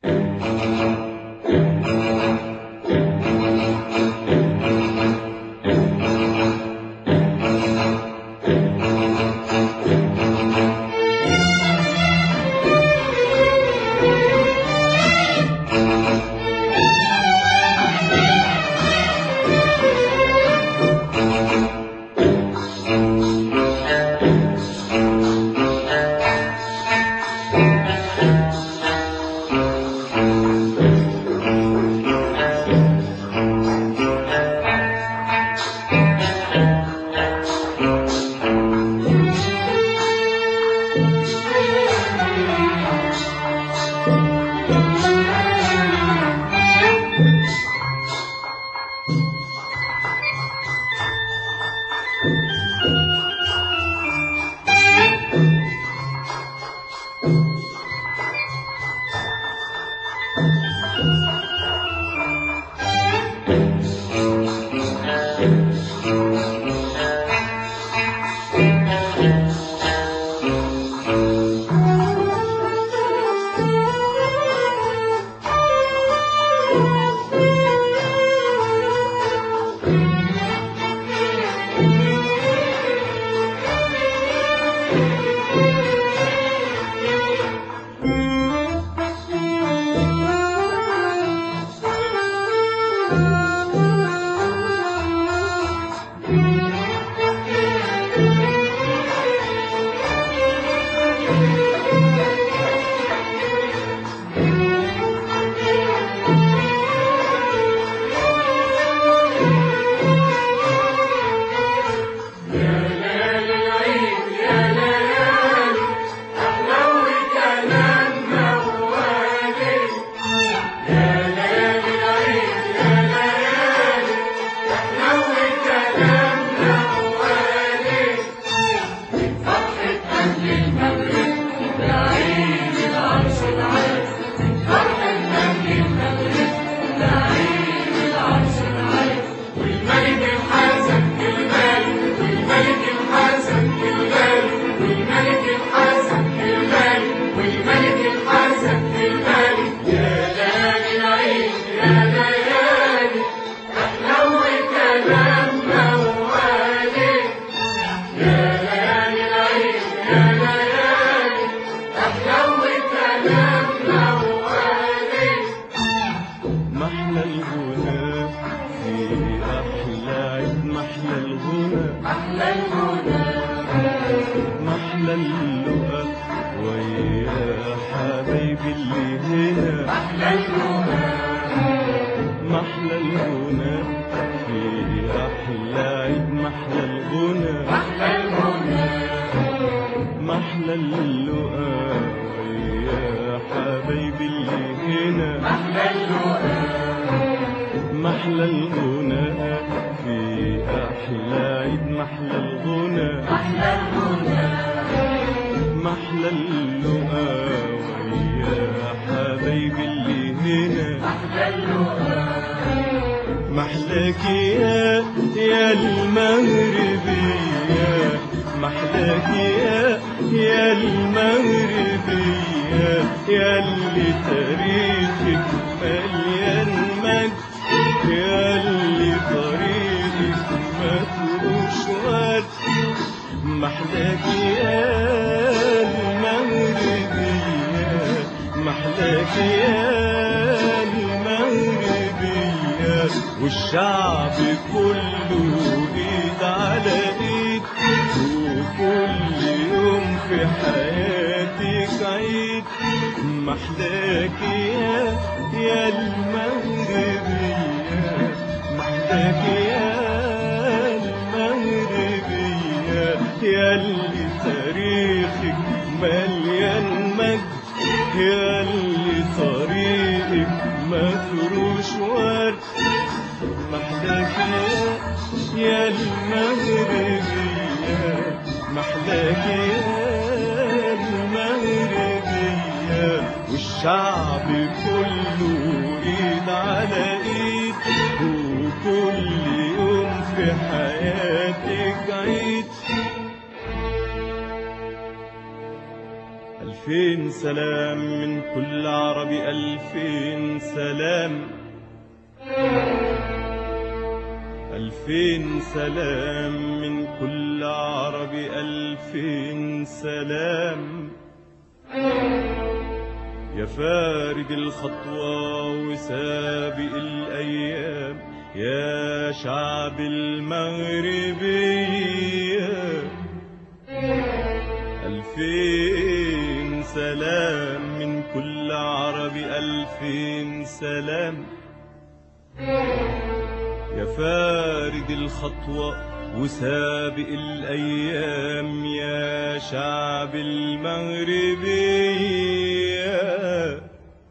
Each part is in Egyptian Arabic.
محلى الغنى في أحلى عيد محلى الغنى أحلى الهدى محلى اللقا ويا حبايبي اللي هنا أحلى الهدى محلى الغنى في أحلى عيد محلى الغنى أحلى الهدى محلى اللقا ويا حبايبي اللي هنا أحلى الهدى محلى الغنى في أحلى عيد محلى الغنى أحلى الهدى محلى اللقا ويا حبايبي اللي هنا أحلى الهدى محلاك يا يا المغربية محلاك يا يا المغربية يا اللي تاريخك مليان مجد يا اللي طريقك مفروش ورد محلاك يا المغربية محلاك يا المغربية والشعب كله ايد على ايد وكل يوم في حياتك عيد محلاك يا يا المغربية محلاك يا المغربية يا اللي تاريخك مليان مجد يا اللي طريقك مفروش ورد محلاك يا يا المغربية محلاك يا المغربية والشعب كله ايد على ايد وكل يوم في حياتك عيد ألف ألفين سلام من كل عربي ألفين سلام ألفين سلام من كل عربي ألفين سلام يا فارد الخطوة وسابق الأيام يا شعب المغربية ألفين سلام من كل عربي ألفين سلام يا فارد الخطوة وسابق الأيام يا شعب المغربية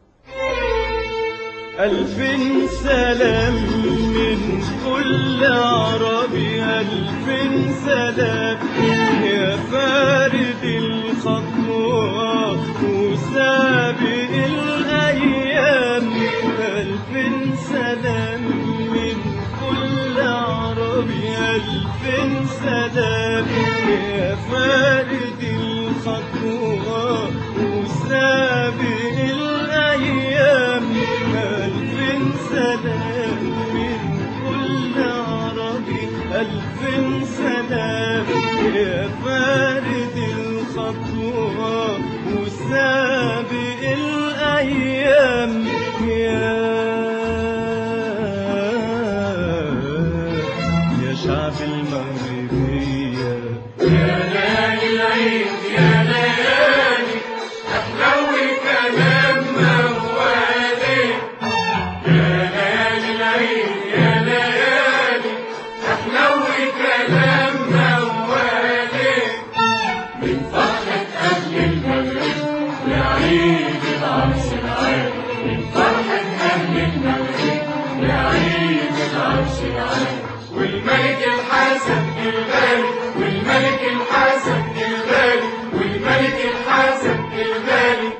ألفين سلام من كل عربي ألفين سلام يا فارد الخطوة وسابق الأيام ألفين سلام من كل عربي ألفين سلام يا فارد الخطوة وسابق الأيام ألفين سلام من كل عربي ألفين سلام يا فارد الخطوة وسابق الأيام يا يا شعب المغربية يا ليالي العيد يا ليالي أحلوي كلام موالي يا ليالي العيد يا ليالي أحلوي كلام موالي من فرحة أهل المغرب لعيد العرس العام من فرحة أهل المغرب لعيد العرس العام والملك الحسن الغالي والملك الحسن الغالي والملك الحسن الغالي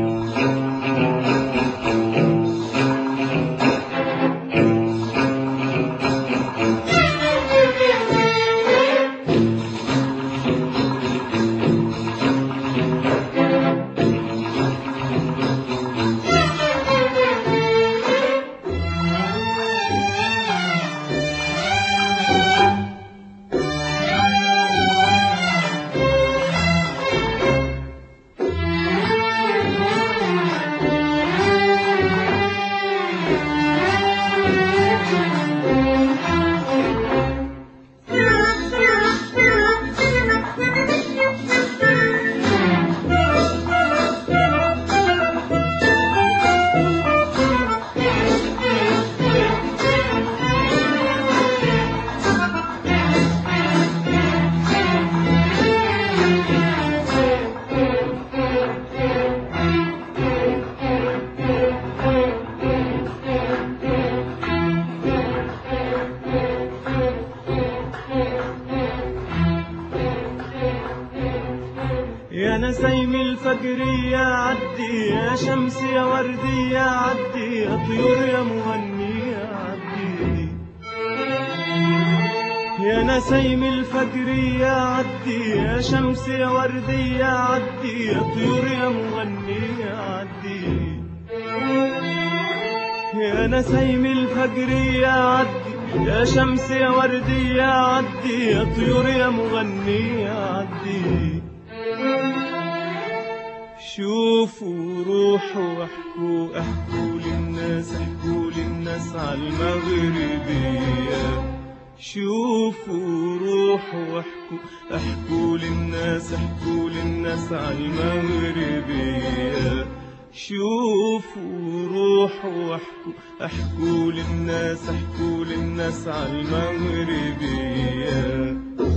يا نسيم الفجرية عدي يا شمس يا وردي يا عدي يا طيور يا مغني يا عدي يا نسيم الفجرية عدي يا شمس يا وردي يا عدي يا طيور يا مغني يا عدي يا نسيم الفجرية عدي يا شمس يا وردي يا عدي يا طيور يا مغني يا عدي شوفوا روحوا واحكوا احكوا للناس احكوا للناس على المغربية شوفوا روحوا واحكوا احكوا للناس احكوا للناس على المغربية شوفوا روحوا واحكوا احكوا للناس احكوا للناس على المغربية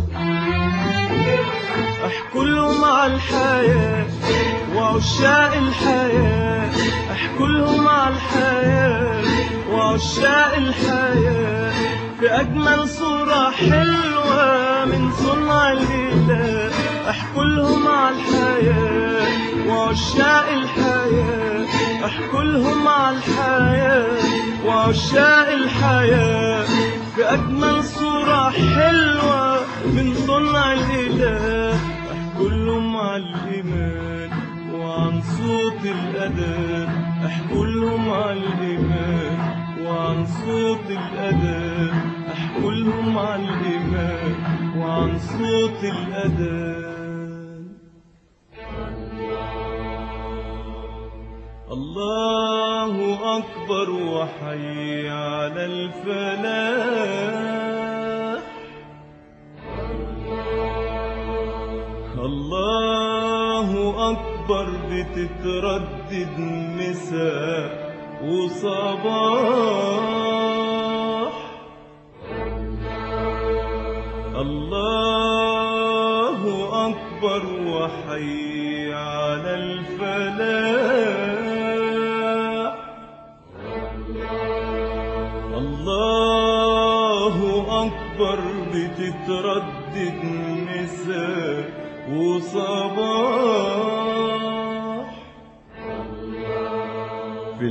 احكوا لهم على الحياة وعشاق الحياة احكوا لهم على الحياة وعشاق الحياة في أجمل صورة حلوة من صنع الإله احكوا لهم على الحياة وعشاق الحياة احكوا لهم على الحياة وعشاق الحياة في أجمل صورة حلوة من صنع الإله احكوا لهم على الإيمان وعن صوت الأذان احكوا لهم على الإيمان وعن صوت الأذان احكوا لهم على الإيمان وعن صوت الأذان الله أكبر وحي على الفلاح الله أكبر بتتردد مساء وصباح الله أكبر وحي على الفلاح الله أكبر بتتردد نساء وصباح في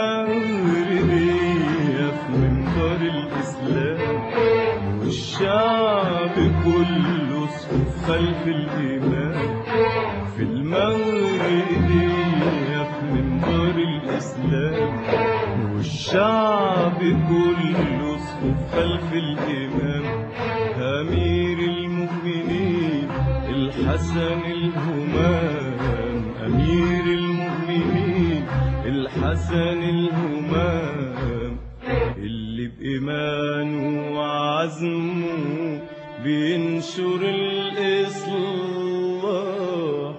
المغربية في منبر الإسلام والشعب كله صفوف خلف الإمام في المغربية في منبر الإسلام والشعب كله صفوف خلف الإمام أمير المؤمنين الحسن الهمام أمير المؤمنين الحسن الهمام اللي بإيمانه وعزمه بينشر الإصلاح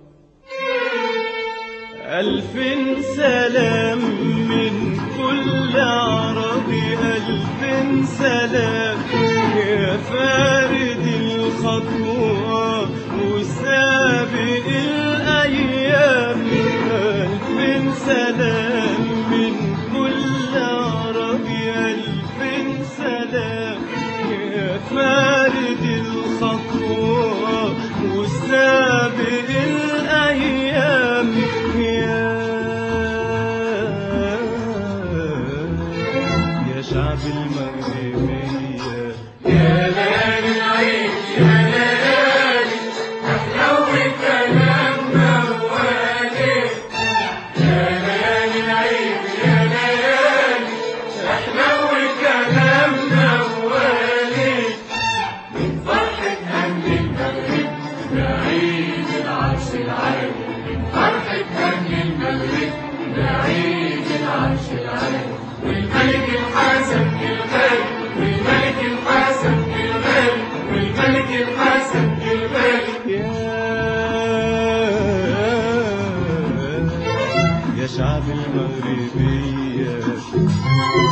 ألف سلام من كل عربي ألف سلام يا فارد الخطوة وسابق الأيام ألف سلام من كل عربي ألف سلام يا فارد الخطوة وسابق الأيام يا يا شعب المغربية يا ليالي العيد يا ليالي أحلو كلام موالي يا ليالي العيد يا ليالي أحلو كلام موالي من فرحة أهل المغرب نعيد العرش العالي من فرحة أهل المغرب نعيد العرش العالي والملك الحسن الغالي والملك الحسن الغالي والملك الحسن الغالي يا يا شعب المغربية